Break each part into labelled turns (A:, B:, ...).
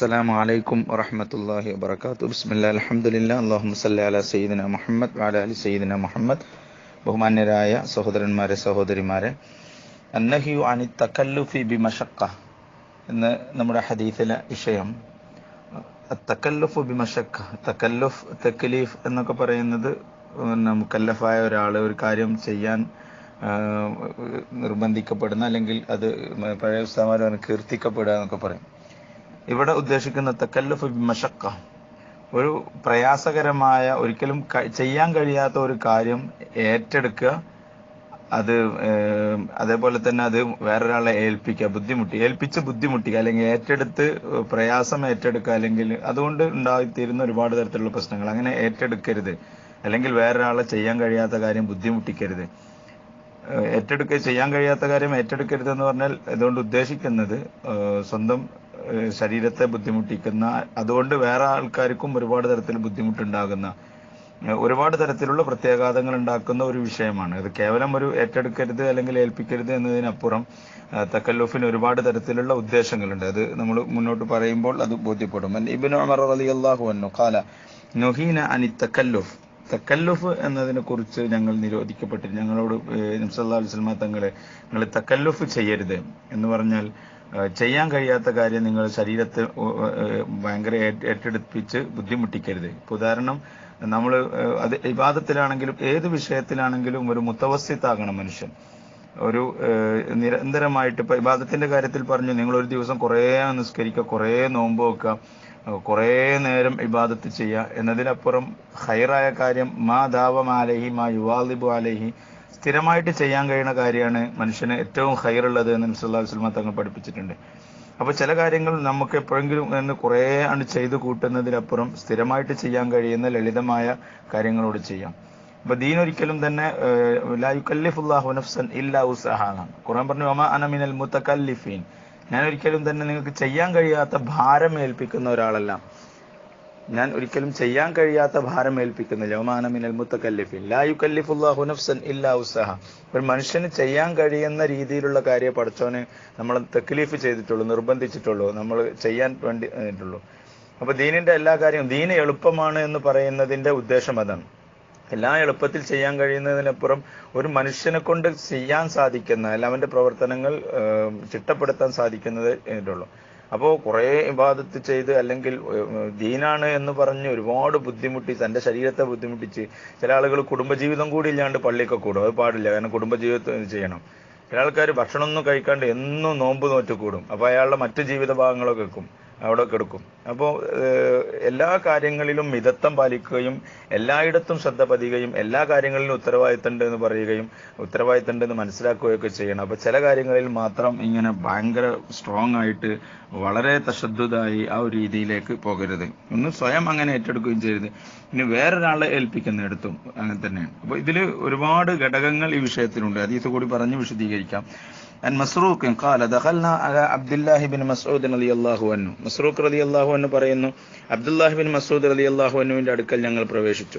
A: السلام عليكم ورحمة الله وبركاته بسم الله الحمد لله اللهم صل على سيدنا മുഹമ്മദ് وعلى آل سيدنا മുഹമ്മദ് ബഹുമാന്യരായ സഹോദരന്മാരെ സഹോദരിമാരെ അന്നഹിയു അനി തക്കല്ലുഫി ബി മഷക്ക എന്ന് നമ്മുടെ ഹദീസിലെ വിഷയം തക്കല്ലുഫ് ബി മഷക്ക തക്കല്ലുഫ് തക്കലീഫ് എന്നൊക്കെ പറയുന്നത് പിന്നെ മുക്കല്ലഫായ ഒരാൾ ഒരു കാര്യം ചെയ്യാൻ ആ, നിർബന്ധിക്കപ്പെടുന്ന അല്ലെങ്കിൽ അത് പഴയ ഉസ്താമാർ കീർത്തിക്കപ്പെടുക എന്നൊക്കെ പറയും ഇവിടെ ഉദ്ദേശിക്കുന്ന തക്കല്ലുഫ് ബി മഷക്ക ഒരു പ്രയാസകരമായ ഒരിക്കലും ക- ചെയ്യാൻ കഴിയാത്ത ഒരു കാര്യം ഏറ്റെടുക്കുക അത് ഏം, അതേപോലെ തന്നെ അത് വേറൊരാളെ ഏൽപ്പിക്കുക ബുദ്ധിമുട്ടി ഏൽപ്പിച്ച് ബുദ്ധിമുട്ടിക്കുക അല്ലെങ്കിൽ ഏറ്റെടുത്ത് പ്രയാസം ഏറ്റെടുക്കുക അല്ലെങ്കിൽ അതുകൊണ്ട് ഉണ്ടായിത്തീരുന്ന ഒരുപാട് തരത്തിലുള്ള പ്രശ്നങ്ങൾ അങ്ങനെ ഏറ്റെടുക്കരുത് അല്ലെങ്കിൽ വേറൊരാളെ ചെയ്യാൻ കഴിയാത്ത കാര്യം ബുദ്ധിമുട്ടിക്കരുത് ഏഹ് ഏറ്റെടുക്കുക ചെയ്യാൻ കഴിയാത്ത കാര്യം ഏറ്റെടുക്കരുത് എന്ന് പറഞ്ഞാൽ അതുകൊണ്ട് ഉദ്ദേശിക്കുന്നത് ഏഹ് സ്വന്തം ഏഹ് ശരീരത്തെ ബുദ്ധിമുട്ടിക്കുന്ന അതുകൊണ്ട് വേറെ ആൾക്കാർക്കും ഒരുപാട് തരത്തിൽ ബുദ്ധിമുട്ടുണ്ടാകുന്ന ഏഹ് ഒരുപാട് തരത്തിലുള്ള പ്രത്യാഘാതങ്ങൾ ഉണ്ടാക്കുന്ന ഒരു വിഷയമാണ് ഇത് കേവലം ഒരു ഏറ്റെടുക്കരുത് അല്ലെങ്കിൽ ഏൽപ്പിക്കരുത് എന്നതിനപ്പുറം ഏഹ് തക്കല്ലുഫിന് ഒരുപാട് തരത്തിലുള്ള ഉദ്ദേശങ്ങളുണ്ട് അത് നമ്മൾ മുന്നോട്ട് പറയുമ്പോൾ അത് ബോധ്യപ്പെടും ഇബിൻ ഉമർ റളിയല്ലാഹു അൻഹു ഖാല നുഹീന അനി തക്കല്ലുഫ് തക്കല്ലുഫ് എന്നതിനെ കുറിച്ച് ഞങ്ങൾ നിരോധിക്കപ്പെട്ടിരുന്നു ഞങ്ങളോട് നബ്സല്ലാ അലുസ്ലമ തങ്ങളെ നിങ്ങൾ തക്കല്ലുഫ് ചെയ്യരുത് എന്ന് പറഞ്ഞാൽ ഏഹ് ചെയ്യാൻ കഴിയാത്ത കാര്യം നിങ്ങൾ ശരീരത്തെ ഉ- ഏഹ് ഭയങ്കര ഏറ്റ് ഏറ്റെടുപ്പിച്ച് ബുദ്ധിമുട്ടിക്കരുത് ഇപ്പൊ ഉദാഹരണം നമ്മൾ അത് വിവാദത്തിലാണെങ്കിലും ഏത് വിഷയത്തിലാണെങ്കിലും ഒരു മുത്തവസ്യത്താകണം മനുഷ്യൻ ഒരു ഏഹ് നിരന്തരമായിട്ട് ഇപ്പൊ വിവാദത്തിന്റെ കാര്യത്തിൽ പറഞ്ഞു നിങ്ങൾ ഒരു ദിവസം കുറേ നിസ്കരിക്കുക കുറേ നോമ്പ് വെക്കുക ഏഹ് കുറേ നേരം ഇബാദത്ത് ചെയ്യുക എന്നതിനപ്പുറം ഹൈറായ കാര്യം മാ ദാവം ആലഹി മാ യുവാലിബു ആലഹി സ്ഥിരമായിട്ട് ചെയ്യാൻ കഴിയുന്ന കാര്യമാണ് മനുഷ്യന് ഏറ്റവും ഹൈറുള്ളത് എന്ന് നബ്സല്ലാ വസ്ലമ തങ്ങൾ പഠിപ്പിച്ചിട്ടുണ്ട് അപ്പൊ ചില കാര്യങ്ങൾ നമുക്ക് എപ്പോഴെങ്കിലും എന്ന് കുറേ ആണ് ചെയ്തു കൂട്ടുന്നതിനപ്പുറം സ്ഥിരമായിട്ട് ചെയ്യാൻ കഴിയുന്ന ലളിതമായ കാര്യങ്ങളോട് ചെയ്യാം അപ്പൊ ദീൻ ഒരിക്കലും തന്നെ ഏഹ്, ലാ യുക്കല്ലിഫുല്ലാഹു നഫ്സൻ ഇല്ലാ ഉസ്അഹാന്നാണ് ഖുർആൻ പറഞ്ഞു വമാ അന മിനൽ മുതകല്ലിഫീൻ ഞാൻ ഒരിക്കലും തന്നെ നിങ്ങൾക്ക് ചെയ്യാൻ കഴിയാത്ത ഭാരം ഏൽപ്പിക്കുന്ന ഒരാളല്ല ഞാൻ ഒരിക്കലും ചെയ്യാൻ കഴിയാത്ത ഭാരം ഏൽപ്പിക്കുന്നില്ല ഒമാന മിനൽ മുത്തക്കല്ലിഫിൻ ലാ യുക്കല്ലിഫുല്ലാഹു നഫ്സൻ ഇല്ലാ ഉസ്സഹ ഒരു മനുഷ്യന് ചെയ്യാൻ കഴിയുന്ന രീതിയിലുള്ള കാര്യം പഠിച്ചോന് നമ്മൾ തെക്ലീഫ് ചെയ്തിട്ടുള്ളൂ നിർബന്ധിച്ചിട്ടുള്ളൂ നമ്മൾ ചെയ്യാൻ വേണ്ടി ട്ടുള്ളൂ അപ്പൊ ദീനിന്റെ എല്ലാ കാര്യവും ദീന് എളുപ്പമാണ് എന്ന് പറയുന്നതിന്റെ ഉദ്ദേശം അതാണ് എല്ലാ എളുപ്പത്തിൽ ചെയ്യാൻ കഴിയുന്നതിനപ്പുറം ഒരു മനുഷ്യനെ കൊണ്ട് ചെയ്യാൻ സാധിക്കുന്ന അല്ല അവന്റെ പ്രവർത്തനങ്ങൾ ഏഹ്, ചിട്ടപ്പെടുത്താൻ സാധിക്കുന്നത് ഇതിലുള്ളൂ അപ്പോൾ കുറേ ഇബാദത്ത് ചെയ്ത് അല്ലെങ്കിൽ ഏഹ്, ദീനാണ് എന്ന് പറഞ്ഞ് ഒരുപാട് ബുദ്ധിമുട്ടി തന്റെ ശരീരത്തെ ബുദ്ധിമുട്ടിച്ച് ചില ആളുകൾ കുടുംബജീവിതം കൂടി ഇല്ലാണ്ട് പള്ളിയൊക്കെ കൂടും അത് പാടില്ല കാരണം കുടുംബജീവിതം ചെയ്യണം ചില ആൾക്കാർ ഭക്ഷണമൊന്നും കഴിക്കാണ്ട് എന്നും നോമ്പ് നോറ്റ് കൂടും അപ്പൊ അയാളുടെ മറ്റു ജീവിത ഭാഗങ്ങളൊക്കെ വെക്കും അവിടെ കിടക്കും അപ്പോൾ എല്ലാ കാര്യങ്ങളിലും മിതത്വം പാലിക്കുകയും എല്ലായിടത്തും ശ്രദ്ധ പതിയുകയും എല്ലാ കാര്യങ്ങളിലും ഉത്തരവാദിത്തമുണ്ട് എന്ന് പറയുകയും ഉത്തരവാദിത്തമുണ്ട് എന്ന് മനസ്സിലാക്കുകയൊക്കെ ചെയ്യണം അപ്പൊ ചില കാര്യങ്ങളിൽ മാത്രം ഇങ്ങനെ ഭയങ്കര സ്ട്രോങ് ആയിട്ട് വളരെ തശദ്ദുതായി ആ ഒരു രീതിയിലേക്ക് പോകരുത് ഒന്ന് സ്വയം അങ്ങനെ ഏറ്റെടുക്കുകയും ചെയ്യരുത് ഇനി വേറൊരാളെ ഏൽപ്പിക്കുന്നിടത്തും അങ്ങനെ തന്നെയാണ് അപ്പൊ ഇതിൽ ഒരുപാട് ഘടകങ്ങൾ ഈ വിഷയത്തിലുണ്ട് അതീത് കൂടി പറഞ്ഞ് വിശദീകരിക്കാം عن مسروق قال دخلنا على عبد الله بن مسعود رضي الله عنه مسروق رضي الله عنه പറയുന്നു അബ്ദുല്ലാഹി ബിൻ മസൂദ് റളി അള്ളാഹു അന്നുവിന്റെ അടുക്കൽ ഞങ്ങൾ പ്രവേശിച്ചു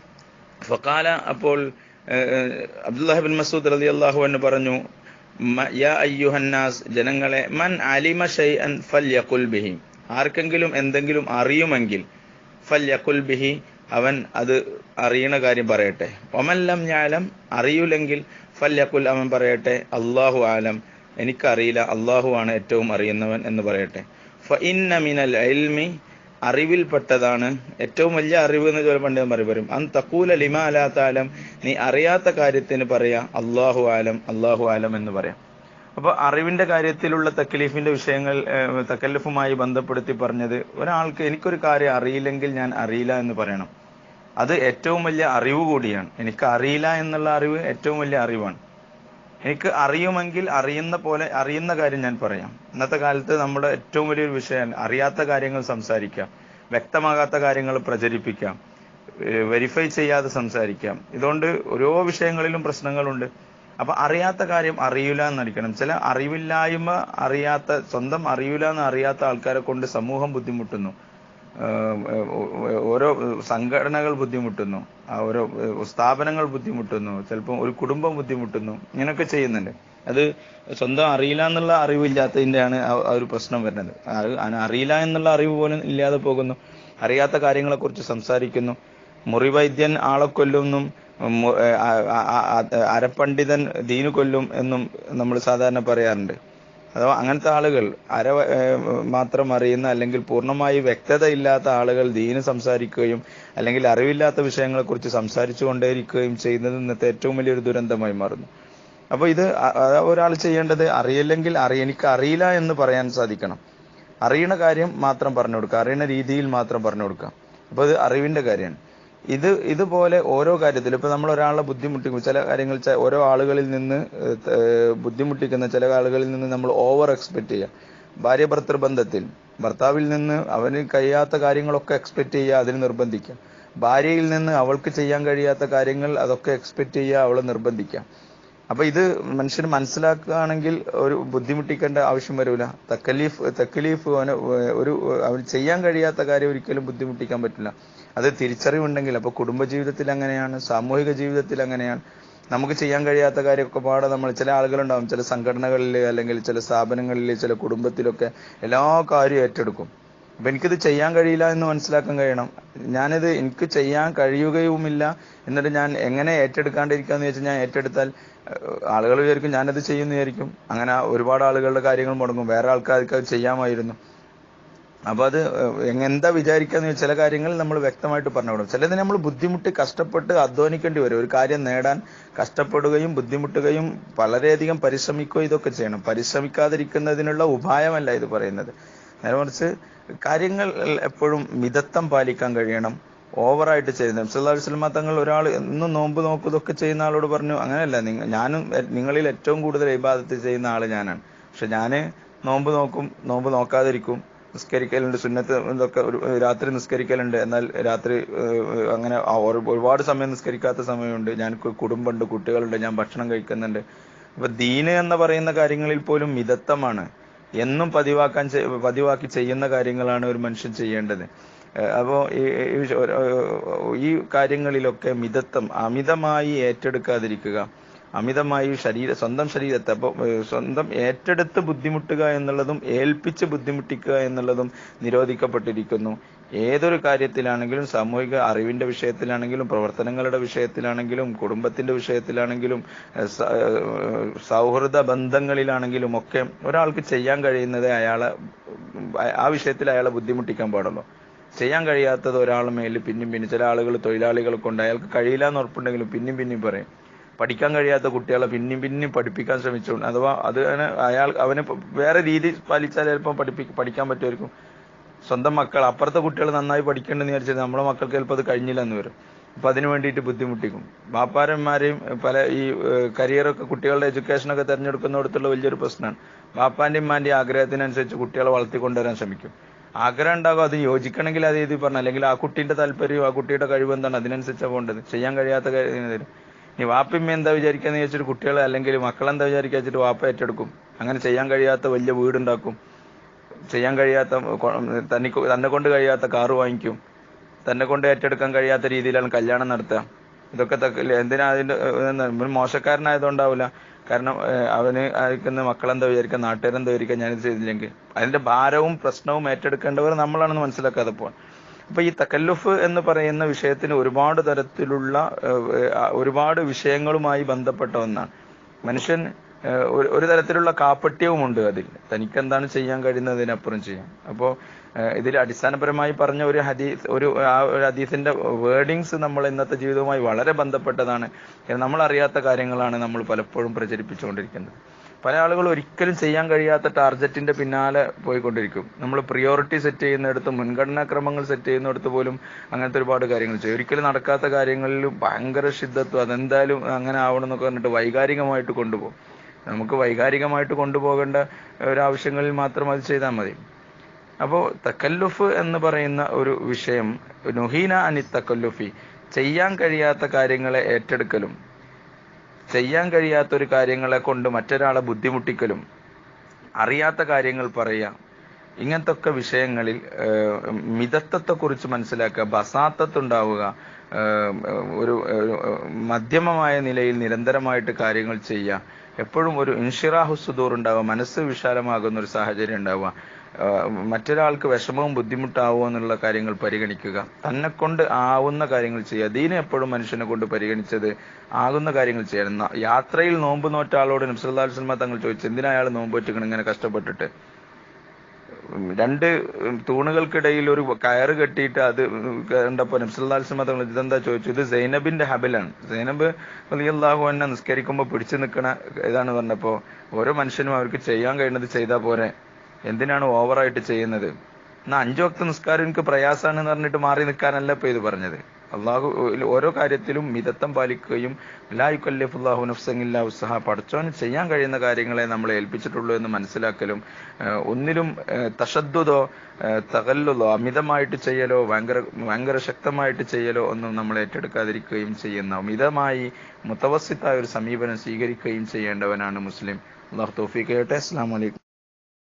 A: ഫക്കാല അപ്പോൾ ഏഹ്, അബ്ദുല്ലാഹി ബിൻ മസൂദ് റളി അള്ളാഹു അന്നു പറഞ്ഞു "മ- യാ അയ്യുഹന്നാസ് ജനങ്ങളെ മൻ അലിമ ഷൈഅൻ ഫൽയഖുൽ ബിഹി ആർക്കെങ്കിലും എന്തെങ്കിലും അറിയുമെങ്കിൽ ഫൽയഖുൽ ബിഹി അവൻ അത് അറിയണ കാര്യം പറയട്ടെ ഒമല്ലം ഞാലം അറിയൂലെങ്കിൽ ഫല്യക്കുൽ അവൻ പറയട്ടെ അള്ളാഹു ആലം എനിക്കറിയില്ല അള്ളാഹു ആണ് ഏറ്റവും അറിയുന്നവൻ എന്ന് പറയട്ടെ ഫ ഇന്ന മിനൽ ഇൽമി അറിവിൽപ്പെട്ടതാണ് ഏറ്റവും വലിയ അറിവ് എന്ന് ചില പണ്ഡിതന്മാർ പറയും അൻ തക്കൂല ലിമ അലാത്താലം നീ അറിയാത്ത കാര്യത്തിന് പറയാ അള്ളാഹു ആലം അള്ളാഹു ആലം എന്ന് പറയാം അപ്പൊ അറിവിന്റെ കാര്യത്തിലുള്ള തക്കലീഫിന്റെ വിഷയങ്ങൾ ഏഹ്, തക്കല്ലിഫുമായി ബന്ധപ്പെടുത്തി പറഞ്ഞത് ഒരാൾക്ക് എനിക്കൊരു കാര്യം അറിയില്ലെങ്കിൽ ഞാൻ അറിയില്ല എന്ന് പറയണം അത് ഏറ്റവും വലിയ അറിവ് കൂടിയാണ് എനിക്ക് അറിയില്ല എന്നുള്ള അറിവ് ഏറ്റവും വലിയ അറിവാണ് എനിക്ക് അറിയുമെങ്കിൽ അറിയുന്ന പോലെ അറിയുന്ന കാര്യം ഞാൻ പറയാം ഇന്നത്തെ കാലത്ത് നമ്മുടെ ഏറ്റവും വലിയൊരു വിഷയമാണ് അറിയാത്ത കാര്യങ്ങൾ സംസാരിക്കാം വ്യക്തമാകാത്ത കാര്യങ്ങൾ പ്രചരിപ്പിക്കാം വെരിഫൈ ചെയ്യാതെ സംസാരിക്കാം ഇതുകൊണ്ട് ഓരോ വിഷയങ്ങളിലും പ്രശ്നങ്ങളുണ്ട് അപ്പൊ അറിയാത്ത കാര്യം അറിയില്ല എന്നടിക്കണം ചില അറിവില്ലായ്മ അറിയാത്ത സ്വന്തം അറിയില്ല എന്ന് അറിയാത്ത ആൾക്കാരെ കൊണ്ട് സമൂഹം ബുദ്ധിമുട്ടുന്നു ഏഹ് ഏഹ് ഓരോ സംഘടനകൾ ബുദ്ധിമുട്ടുന്നു ആ ഓരോ ഏഹ് സ്ഥാപനങ്ങൾ ബുദ്ധിമുട്ടുന്നു ചിലപ്പോൾ ഒരു കുടുംബം ബുദ്ധിമുട്ടുന്നു ഇങ്ങനെയൊക്കെ ചെയ്യുന്നുണ്ട് അത് സ്വന്തം അറിയില്ല എന്നുള്ള അറിവില്ലാത്തതിൻ്റെയാണ് ആ- ആ ഒരു പ്രശ്നം വരുന്നത് അത് അറിയില്ല എന്നുള്ള അറിവ് പോലും ഇല്ലാതെ പോകുന്നു അറിയാത്ത കാര്യങ്ങളെക്കുറിച്ച് സംസാരിക്കുന്നു മുറിവൈദ്യൻ ആളെ കൊല്ലുമെന്നും മു- ആ- ആ- ആ- ആ- അരപ്പണ്ഡിതൻ ദീനു കൊല്ലും എന്നും നമ്മൾ സാധാരണ പറയാറുണ്ട് അഥവാ അങ്ങനത്തെ ആളുകൾ അര ഏഹ്, മാത്രം അറിയുന്ന അല്ലെങ്കിൽ പൂർണ്ണമായി വ്യക്തത ഇല്ലാത്ത ആളുകൾ ദീന് സംസാരിക്കുകയും അല്ലെങ്കിൽ അറിവില്ലാത്ത വിഷയങ്ങളെക്കുറിച്ച് സംസാരിച്ചു കൊണ്ടേയിരിക്കുകയും ചെയ്യുന്നത് ഇന്നത്തെ ഏറ്റവും വലിയൊരു ദുരന്തമായി മാറുന്നു അപ്പൊ ഇത് അ- അ- ഒരാൾ ചെയ്യേണ്ടത് അറിയില്ലെങ്കിൽ അറിയ എനിക്ക് അറിയില്ല എന്ന് പറയാൻ സാധിക്കണം അറിയണ കാര്യം മാത്രം പറഞ്ഞു കൊടുക്കുക അറിയണ രീതിയിൽ മാത്രം പറഞ്ഞു കൊടുക്കുക അപ്പൊ ഇത് അറിവിന്റെ കാര്യമാണ് ഇത് ഇതുപോലെ ഓരോ കാര്യത്തിലും ഇപ്പൊ നമ്മൾ ഒരാളെ ബുദ്ധിമുട്ടിക്കും ചില കാര്യങ്ങൾ ചെ- ഓരോ ആളുകളിൽ നിന്ന് ഏഹ്, ത- ഏഹ്, ബുദ്ധിമുട്ടിക്കുന്ന ചില ആളുകളിൽ നിന്ന് നമ്മൾ ഓവർ എക്സ്പെക്ട് ചെയ്യുക ഭാര്യ ഭർത്തൃ ബന്ധത്തിൽ ഭർത്താവിൽ നിന്ന് അവന് കഴിയാത്ത കാര്യങ്ങളൊക്കെ എക്സ്പെക്ട് ചെയ്യുക അതിന് നിർബന്ധിക്കുക ഭാര്യയിൽ നിന്ന് അവൾക്ക് ചെയ്യാൻ കഴിയാത്ത കാര്യങ്ങൾ അതൊക്കെ എക്സ്പെക്ട് ചെയ്യുക അവളെ നിർബന്ധിക്കുക അപ്പൊ ഇത് മനുഷ്യന് മനസ്സിലാക്കുകയാണെങ്കിൽ ഒരു ബുദ്ധിമുട്ടിക്കേണ്ട ആവശ്യം വരൂല തക്കലീഫ് തക്കലീഫ് അവന് ഒരു അവന് ചെയ്യാൻ കഴിയാത്ത കാര്യം ഒരിക്കലും ബുദ്ധിമുട്ടിക്കാൻ പറ്റില്ല അത് തിരിച്ചറിവുണ്ടെങ്കിൽ അപ്പൊ കുടുംബ ജീവിതത്തിൽ അങ്ങനെയാണ് സാമൂഹിക ജീവിതത്തിൽ അങ്ങനെയാണ് നമുക്ക് ചെയ്യാൻ കഴിയാത്ത കാര്യമൊക്കെ പാടെ നമ്മൾ ചില ആളുകളുണ്ടാവും ചില സംഘടനകളിൽ അല്ലെങ്കിൽ ചില സ്ഥാപനങ്ങളിൽ ചില കുടുംബത്തിലൊക്കെ എല്ലാ കാര്യവും ഏറ്റെടുക്കും അപ്പൊ എനിക്കിത് ചെയ്യാൻ കഴിയില്ല എന്ന് മനസ്സിലാക്കാൻ കഴിയണം ഞാനിത് എനിക്ക് ചെയ്യാൻ കഴിയുകയുമില്ല എന്നിട്ട് ഞാൻ എങ്ങനെ ഏറ്റെടുക്കാണ്ടിരിക്കാന്ന് വെച്ചാൽ ഞാൻ ഏറ്റെടുത്താൽ ആളുകൾ വിചാരിക്കും ഞാനത് ചെയ്യുന്ന വിചാരിക്കും അങ്ങനെ ഒരുപാട് ആളുകളുടെ കാര്യങ്ങൾ മുടങ്ങും വേറെ ആൾക്കാർക്ക് അത് ചെയ്യാമായിരുന്നു അപ്പൊ അത് എങ്ങ- എന്താ വിചാരിക്കാന്ന് വെച്ചാൽ ചില കാര്യങ്ങൾ നമ്മൾ വ്യക്തമായിട്ട് പറഞ്ഞു കൊടുക്കും ചിലത് നമ്മൾ ബുദ്ധിമുട്ട് കഷ്ടപ്പെട്ട് അധ്വാനിക്കേണ്ടി വരും ഒരു കാര്യം നേടാൻ കഷ്ടപ്പെടുകയും ബുദ്ധിമുട്ടുകയും വളരെയധികം പരിശ്രമിക്കുകയും ഇതൊക്കെ ചെയ്യണം പരിശ്രമിക്കാതിരിക്കുന്നതിനുള്ള ഉപായമല്ല ഇത് പറയുന്നത് നേരെ മറിച്ച് കാര്യങ്ങൾ എപ്പോഴും മിതത്വം പാലിക്കാൻ കഴിയണം ഓവറായിട്ട് ചെയ്യുന്നത് നബ്സല്ലാ വസ്ലമ തങ്ങൾ ഒരാൾ എന്നും നോമ്പ് നോക്കും ഇതൊക്കെ ചെയ്യുന്ന ആളോട് പറഞ്ഞു അങ്ങനെയല്ല നിങ്ങ ഞാനും എ- നിങ്ങളിൽ ഏറ്റവും കൂടുതൽ ഇബാദത്ത് ചെയ്യുന്ന ആള് ഞാനാണ് പക്ഷെ ഞാന് നോമ്പ് നോക്കും നോമ്പ് നോക്കാതിരിക്കും നിസ്കരിക്കലുണ്ട് സുന്നത്ത് ഇതൊക്കെ ഒരു രാത്രി നിസ്കരിക്കലുണ്ട് എന്നാൽ രാത്രി ഏഹ്, അങ്ങനെ ആ ഒരു- ഒരുപാട് സമയം നിസ്കരിക്കാത്ത സമയമുണ്ട് ഞാൻ കു- കുടുംബമുണ്ട് കുട്ടികളുണ്ട് ഞാൻ ഭക്ഷണം കഴിക്കുന്നുണ്ട് അപ്പൊ ദീന് എന്ന് പറയുന്ന കാര്യങ്ങളിൽ പോലും മിതത്വമാണ് എന്നും പതിവാക്കാൻ ചെ- പതിവാക്കി ചെയ്യുന്ന കാര്യങ്ങളാണ് ഒരു മനുഷ്യൻ ചെയ്യേണ്ടത് ഏഹ് അപ്പോ ഈ ഈ വിഷ- ഒരു- ഏഹ് ഈ കാര്യങ്ങളിലൊക്കെ മിതത്വം അമിതമായി ഏറ്റെടുക്കാതിരിക്കുക അമിതമായി ശരീര സ്വന്തം ശരീരത്തെ അപ്പോൾ സ്വന്തം ഏറ്റെടുത്ത് ബുദ്ധിമുട്ടുക എന്നുള്ളതും ഏൽപ്പിച്ച് ബുദ്ധിമുട്ടിക്കുക എന്നുള്ളതും നിരോധിക്കപ്പെട്ടിരിക്കുന്നു ഏതൊരു കാര്യത്തിലാണെങ്കിലും സാമൂഹിക അറിവിന്റെ വിഷയത്തിലാണെങ്കിലും പ്രവർത്തനങ്ങളുടെ വിഷയത്തിലാണെങ്കിലും കുടുംബത്തിന്റെ വിഷയത്തിലാണെങ്കിലും ഏഹ് സ- ഏഹ് സൗഹൃദ ബന്ധങ്ങളിലാണെങ്കിലും ഒക്കെ ഒരാൾക്ക് ചെയ്യാൻ കഴിയുന്നത് അയാളെ ആ വിഷയത്തിൽ അയാളെ ബുദ്ധിമുട്ടിക്കാൻ പാടുള്ളൂ ചെയ്യാൻ കഴിയാത്തത് ഒരാളുടെ മേലിൽ പിന്നെയും പിന്നെ ചില ആളുകൾ തൊഴിലാളികളെ കൊണ്ട് അയാൾക്ക് കഴിയില്ല എന്ന് ഉറപ്പുണ്ടെങ്കിലും പിന്നെയും പിന്നെയും പറയും പഠിക്കാൻ കഴിയാത്ത കുട്ടികളെ പിന്നെയും പിന്നെയും പഠിപ്പിക്കാൻ ശ്രമിച്ചുകൊണ്ട് അഥവാ അത് അങ്ങനെ അയാൾ അവന് ഇപ്പൊ വേറെ രീതി പാലിച്ചാൽ ചിലപ്പോൾ പഠിപ്പി പഠിക്കാൻ പറ്റുമായിരിക്കും സ്വന്തം മക്കൾ അപ്പുറത്തെ കുട്ടികൾ നന്നായി പഠിക്കണമെന്ന് വിചാരിച്ചത് നമ്മുടെ മക്കൾക്ക് ചിലപ്പോൾ അത് കഴിഞ്ഞില്ല എന്ന് വരും അപ്പൊ അതിനു വേണ്ടിയിട്ട് ബുദ്ധിമുട്ടിക്കും ബാപ്പാരന്മാരെയും പല ഈ കരിയറൊക്കെ കുട്ടികളുടെ എഡ്യൂക്കേഷനൊക്കെ തിരഞ്ഞെടുക്കുന്നിടത്തുള്ള വലിയൊരു പ്രശ്നമാണ് ബാപ്പാന്റെയും ഉമ്മാന്റെയും ആഗ്രഹത്തിനനുസരിച്ച് കുട്ടികളെ വളർത്തിക്കൊണ്ടുവരാൻ ശ്രമിക്കും ആഗ്രഹം ഉണ്ടാകും അത് യോജിക്കണമെങ്കിൽ അത് എഴുതി പറഞ്ഞു അല്ലെങ്കിൽ ആ കുട്ടീന്റെ താല്പര്യവും ആ കുട്ടിയുടെ കഴിവ് എന്താണ് അതിനനുസരിച്ചാണ് പോകേണ്ടത് ചെയ്യാൻ കഴിയാത്ത കാര്യം ഇനി വാപ്പിമ്മ എന്താ വിചാരിക്കാന്ന് ചോദിച്ചിട്ട് കുട്ടികൾ അല്ലെങ്കിൽ മക്കളെന്താ വിചാരിക്കുക വെച്ചിട്ട് വാപ്പ ഏറ്റെടുക്കും അങ്ങനെ ചെയ്യാൻ കഴിയാത്ത വലിയ വീടുണ്ടാക്കും ചെയ്യാൻ കഴിയാത്ത കൊ- തനിക്ക് തന്നെ കൊണ്ട് കഴിയാത്ത കാറ് വാങ്ങിക്കും തന്നെ കൊണ്ട് ഏറ്റെടുക്കാൻ കഴിയാത്ത രീതിയിലാണ് കല്യാണം നടത്തുക ഇതൊക്കെ തക്ക- എന്തിനാ അതിന്റെ ഏഹ്, എന്താ, ഇവൻ മോശക്കാരനായതുകൊണ്ടാവില്ല കാരണം ഏഹ്, അവന് അയക്കുന്ന മക്കളെന്താ വിചാരിക്കുക നാട്ടുകാരെന്താ വിചാരിക്കുക ഞാനിത് ചെയ്തില്ലെങ്കിൽ അതിന്റെ ഭാരവും പ്രശ്നവും ഏറ്റെടുക്കേണ്ടവർ നമ്മളാണെന്ന് മനസ്സിലാക്കാതെ പോവാൻ അപ്പൊ ഈ തക്കല്ലുഫ് എന്ന് പറയുന്ന വിഷയത്തിന് ഒരുപാട് തരത്തിലുള്ള ഏഹ്, ഏഹ്, ഒരുപാട് വിഷയങ്ങളുമായി ബന്ധപ്പെട്ട ഒന്നാണ് മനുഷ്യൻ ഏഹ്, ഒരു ഒരു തരത്തിലുള്ള കാപ്പട്യവുമുണ്ട് അതിൽ തനിക്ക് എന്താണ് ചെയ്യാൻ കഴിയുന്നതിനപ്പുറം ചെയ്യാം അപ്പോ ഏഹ്, ഇതിൽ അടിസ്ഥാനപരമായി പറഞ്ഞ ഒരു ഹദീസ് ഒരു ആ ഒരു ഹദീസിന്റെ വേർഡിങ്സ് നമ്മൾ ഇന്നത്തെ ജീവിതവുമായി വളരെ ബന്ധപ്പെട്ടതാണ് കാരണം നമ്മൾ അറിയാത്ത കാര്യങ്ങളാണ് നമ്മൾ പലപ്പോഴും പ്രചരിപ്പിച്ചുകൊണ്ടിരിക്കുന്നത് പല ആളുകൾ ഒരിക്കലും ചെയ്യാൻ കഴിയാത്ത ടാർഗറ്റിന്റെ പിന്നാലെ പോയിക്കൊണ്ടിരിക്കും നമ്മൾ പ്രിയോറിറ്റി സെറ്റ് ചെയ്യുന്നിടത്ത് മുൻഗണനാ ക്രമങ്ങൾ സെറ്റ് ചെയ്യുന്നിടത്ത് പോലും അങ്ങനത്തെ ഒരുപാട് കാര്യങ്ങൾ ചെയ്യും ഒരിക്കലും നടക്കാത്ത കാര്യങ്ങളിൽ ഭയങ്കര ശുദ്ധത്വം അതെന്തായാലും അങ്ങനെ ആവണം എന്നൊക്കെ പറഞ്ഞിട്ട് വൈകാരികമായിട്ട് കൊണ്ടുപോകും നമുക്ക് വൈകാരികമായിട്ട് കൊണ്ടുപോകേണ്ട ഒരാവശ്യങ്ങളിൽ മാത്രം അത് ചെയ്താൽ മതി അപ്പോൾ തക്കല്ലുഫ് എന്ന് പറയുന്ന ഒരു വിഷയം നുഹീന അനി തക്കല്ലുഫി ചെയ്യാൻ കഴിയാത്ത കാര്യങ്ങളെ ഏറ്റെടുക്കലും ചെയ്യാൻ കഴിയാത്ത ഒരു കാര്യങ്ങളെ കൊണ്ട് മറ്റൊരാളെ ബുദ്ധിമുട്ടിക്കലും അറിയാത്ത കാര്യങ്ങൾ പറയുക ഇങ്ങനത്തെ ഒക്കെ വിഷയങ്ങളിൽ ഏഹ്, മിതത്വത്തെക്കുറിച്ച് മനസ്സിലാക്കുക ബസാത്തത്തുണ്ടാവുക ഏഹ്, ഒരു ഒരു മധ്യമമായ നിലയിൽ നിരന്തരമായിട്ട് കാര്യങ്ങൾ ചെയ്യുക എപ്പോഴും ഒരു ഇൻഷിറാഹു സുദൂർ ഉണ്ടാവുക മനസ്സ് വിശാലമാകുന്ന ഒരു സാഹചര്യം ഉണ്ടാവുക ആഹ് മറ്റൊരാൾക്ക് വിഷമവും ബുദ്ധിമുട്ടാവുമോ എന്നുള്ള കാര്യങ്ങൾ പരിഗണിക്കുക തന്നെ കൊണ്ട് ആവുന്ന കാര്യങ്ങൾ ചെയ്യുക ദീനെ എപ്പോഴും മനുഷ്യനെ കൊണ്ട് പരിഗണിച്ചത് ആകുന്ന കാര്യങ്ങൾ ചെയ്യണം ന- യാത്രയിൽ നോമ്പ് നോറ്റ ആളോട് നബ്സല്ലാ സ്വലമ തങ്ങൾ ചോദിച്ചു എന്തിനാ അയാൾ നോമ്പ് വെച്ചിക്കണം ഇങ്ങനെ കഷ്ടപ്പെട്ടിട്ട് ഉം രണ്ട് ഉം തൂണുകൾക്കിടയിൽ ഒരു കയറ് കെട്ടിയിട്ട് അത് കണ്ടപ്പോ നബ്സല്ലാസ്മ തങ്ങൾ ഇതെന്താ ചോദിച്ചു ഇത് സൈനബിന്റെ ഹബിലാണ് സൈനബ് അലിയല്ലാഹു എന്നെ നിസ്കരിക്കുമ്പോൾ പിടിച്ചു നിൽക്കണ ഇതാണ് പറഞ്ഞപ്പോ ഓരോ മനുഷ്യനും അവർക്ക് ചെയ്യാൻ കഴിയുന്നത് ചെയ്താൽ പോരെ എന്തിനാണ് ഓവറായിട്ട് ചെയ്യുന്നത് എന്നാ അഞ്ചു വക്ത നിസ്കാരം എനിക്ക് പ്രയാസാണെന്ന് പറഞ്ഞിട്ട് മാറി നിൽക്കാനല്ല ഇപ്പൊ ഇത് പറഞ്ഞത് അള്ളാഹു ഓരോ കാര്യത്തിലും മിതത്വം പാലിക്കുകയും ലായുക്കല്ലിഫുല്ലാഹു നഫ്സങ്ങില്ല ഉത്സാഹ പഠിച്ചോന് ചെയ്യാൻ കഴിയുന്ന കാര്യങ്ങളെ നമ്മൾ ഏൽപ്പിച്ചിട്ടുള്ളൂ എന്ന് മനസ്സിലാക്കലും ഏഹ് ഒന്നിലും ഏഹ് തഷദ്ദുതോ ഏഹ് തകല്ലുതോ അമിതമായിട്ട് ചെയ്യലോ ഭയങ്കര ഭയങ്കര ശക്തമായിട്ട് ചെയ്യലോ ഒന്നും നമ്മൾ ഏറ്റെടുക്കാതിരിക്കുകയും ചെയ്യുന്ന മിതമായി മുത്തവസിത്തായ ഒരു സമീപനം സ്വീകരിക്കുകയും ചെയ്യേണ്ടവനാണ് മുസ്ലിം അള്ളാഹു തൗഫീഖ് ചെയ്യട്ടെ അസ്സാം വലൈക്കും